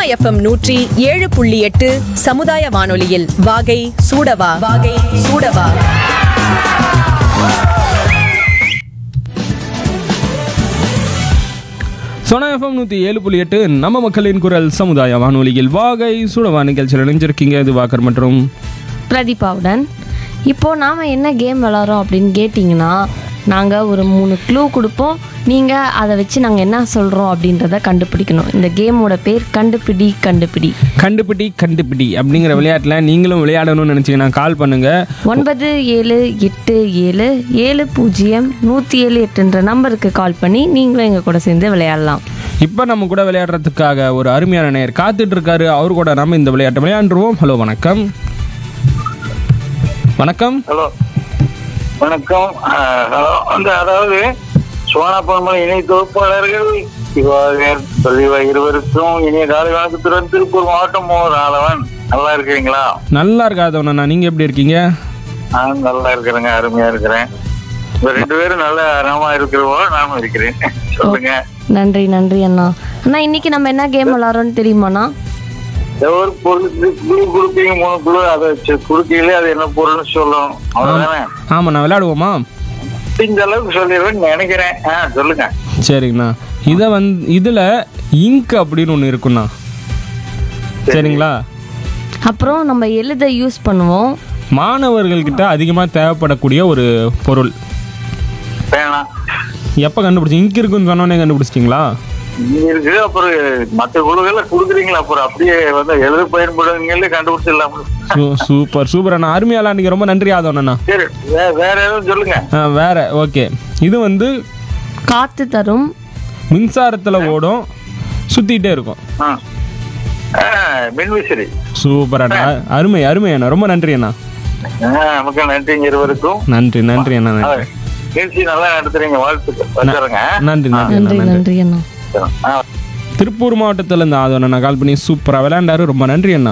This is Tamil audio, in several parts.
எஃப்எம் நூற்றி ஏழு புள்ளி எட்டு சமுதாய வானொலியில் வாகை சூடவா வாகை சூடவா சோனா எஃப்எம் நூற்றி ஏழு புள்ளி எட்டு நம்ம மக்களின் குரல் சமுதாய வானொலியில் வாகை சுடவா நிகழ்ச்சியில் இணைஞ்சிருக்கீங்க இது வாக்கர் மற்றும் பிரதீபாவுடன் இப்போது நாம் என்ன கேம் விளாட்றோம் அப்படின்னு கேட்டிங்கன்னா நாங்கள் ஒரு மூணு க்ளூ கொடுப்போம் நீங்கள் அதை வச்சு நாங்கள் என்ன சொல்கிறோம் அப்படின்றத கண்டுபிடிக்கணும் இந்த கேமோட பேர் கண்டுபிடி கண்டுபிடி கண்டுபிடி கண்டுபிடி அப்படிங்கிற விளையாட்டில் நீங்களும் விளையாடணும்னு நினச்சிங்கன்னா கால் பண்ணுங்கள் ஒன்பது ஏழு எட்டு ஏழு ஏழு பூஜ்ஜியம் நூற்றி ஏழு எட்டுன்ற நம்பருக்கு கால் பண்ணி நீங்களும் எங்கள் கூட சேர்ந்து விளையாடலாம் இப்போ நம்ம கூட விளையாடுறதுக்காக ஒரு அருமையான நேயர் காத்துட்டு இருக்காரு அவர் கூட நம்ம இந்த விளையாட்டை விளையாண்டுருவோம் ஹலோ வணக்கம் வணக்கம் ஹலோ வணக்கம் அஹ், ஹலோ அந்த அதாவது சோனா பொன்மலை இணை தொகுப்பாளர்கள் சிவாகர் தொழிவா இருவருக்கும் இனிய காலை வணக்கத்துடன் திருப்பூர் மாவட்டம் மோர் ஆளவன் நல்லா இருக்கிறீங்களா நல்லா இருக்காதவண்ணா நீங்கள் எப்படி இருக்கீங்க நான் நல்லா இருக்கிறேங்க அருமையா இருக்கிறேன் இப்ப ரெண்டு பேரும் நல்ல நலமா இருக்கிறவோ நானும் இருக்கிறேன் சொல்லுங்க நன்றி நன்றி அண்ணா அண்ணா இன்னைக்கு நம்ம என்ன கேம் விளாட்றோன்னு தெரியுமாண்ணா ஏதோ ஒரு பொருளுக்கு குழு கொடுப்பீங்க மூணு குழு அதை கொடுக்கீங்களே அது என்ன பொருள்னு சொல்லணும் அவ்வளவுதானே ஆமாம் நான் விளையாடுவோமா இந்த அளவுக்கு சொல்லிடுவேன்னு நினைக்கிறேன் ஆ சொல்லுங்க சரிங்கண்ணா இதை வந்து இதில் இங்க் அப்படின்னு ஒன்று இருக்குண்ணா சரிங்களா அப்புறம் நம்ம எழுத யூஸ் பண்ணுவோம் மாணவர்கள்கிட்ட அதிகமாக தேவைப்படக்கூடிய ஒரு பொருள் வேணாம் எப்போ கண்டுபிடிச்சி இங்க் இருக்குன்னு சொன்னோன்னே கண்டுபிடிச்சிட்டிங்களா இங்க இருக்கு அப்புறம் மற்ற குழுக்கள்ல குடுக்குறீங்களா அப்புறம் அப்படியே வந்து எழுத பயன்படுவீங்களே கண்டுபிடிச்சிடலாம் சூ சூப்பர் சூப்பர் அண்ணா அருமையாக விளையாடுங்க ரொம்ப நன்றி ஆதவண்ணா சரி வே- வேற எதுவும் சொல்லுங்க ஆ வேற ஓகே இது வந்து காற்று தரும் மின்சாரத்தில் ஓடும் சுற்றிக்கிட்டே இருக்கும் ஆ. ஆ, மின்விசிறி சூப்பர் அண்ணா அருமை அருமை அண்ணா ரொம்ப நன்றி அண்ணா ஆ, நமக்கு நன்றிங்க இருவருக்கும் நன்றி நன்றி அண்ணா ஆ, நன்றி நிகழ்ச்சி நல்லா நடத்துறீங்க வாழ்த்துக்கள் வச்சுறேங்க நன்றி நன்றி அண்ணா நன்றி நன்றி நன்றி அண்ணா ஆ திருப்பூர் மாவட்டத்தில் இருந்து ஆதவன் அண்ணா கால் பண்ணி சூப்பராக விளையாண்டாரு ரொம்ப நன்றி அண்ணா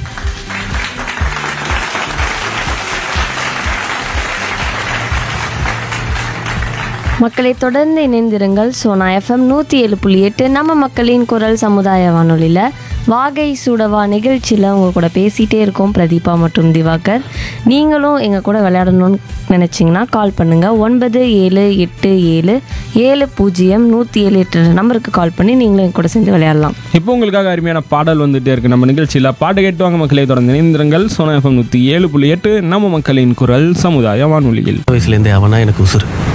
மக்களை தொடர்ந்து இணைந்திருங்கள் சோனா எஃப்எம் நூற்றி ஏழு புள்ளி எட்டு நம்ம மக்களின் குரல் சமுதாய வானொலியில் வாகை சூடவா நிகழ்ச்சியில் உங்கள் கூட பேசிகிட்டே இருக்கோம் பிரதீபா மற்றும் திவாகர் நீங்களும் எங்கள் கூட விளையாடணும்னு நினச்சிங்கன்னா கால் பண்ணுங்கள் ஒன்பது ஏழு எட்டு ஏழு ஏழு பூஜ்ஜியம் நூற்றி ஏழு எட்டு நம்பருக்கு கால் பண்ணி நீங்களும் எங்கள் கூட சேர்ந்து விளையாடலாம் இப்போ உங்களுக்காக அருமையான பாடல் வந்துட்டே இருக்கு நம்ம நிகழ்ச்சியில் பாட்டு கேட்டுவாங்க மக்களை தொடர்ந்து இணைந்திருங்கள் சோனா எஃப்எம் நூற்றி ஏழு புள்ளி எட்டு நம்ம மக்களின் குரல் சமுதாய வானொலியில் வயசுலேருந்தே அவனா எனக்கு உசுறு